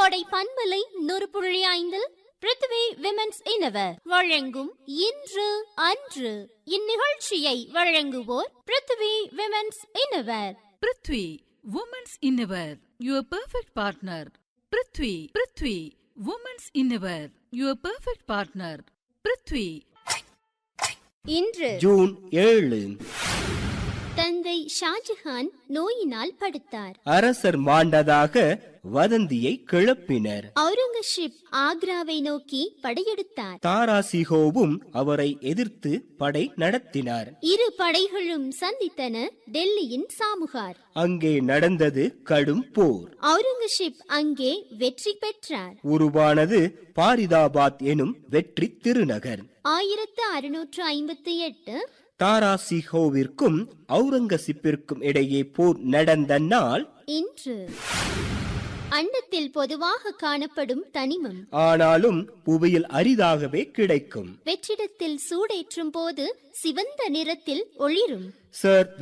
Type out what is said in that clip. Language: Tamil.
கோடை பண்பலை நூறு புள்ளி ஐந்தில் பிருத்வி விமென்ஸ் இனவர் வழங்கும் இன்று அன்று இந்நிகழ்ச்சியை வழங்குவோர் Prithvi women's innerwear Prithvi women's innerwear your perfect partner Prithvi Prithvi women's innerwear your perfect partner Prithvi இன்று ஜூன் ஏழு தந்தை ஷாஜஹான் நோயினால் படுத்தார் அரசர் மாண்டதாக வதந்தியை கிளப்பினர் அவுரங்கசீப் ஆக்ராவை நோக்கி படையெடுத்தார் தாராசிகோவும் அவரை எதிர்த்து படை நடத்தினார் இரு படைகளும் சந்தித்தன டெல்லியின் சாமுகார் அங்கே நடந்தது கடும் போர் அவுரங்கசீப் அங்கே வெற்றி பெற்றார் உருவானது பாரிதாபாத் எனும் வெற்றி திருநகர் ஆயிரத்து அறுநூற்று ஐம்பத்தி எட்டு தாராசிகோவிற்கும் அவுரங்கசீப்பிற்கும் இடையே போர் நடந்த நாள் இன்று அண்டத்தில் பொதுவாக காணப்படும் தனிமம் ஆனாலும் புவியில் அரிதாகவே கிடைக்கும் வெற்றிடத்தில் சூடேற்றும் போது சிவந்த நிறத்தில் ஒளிரும் சர்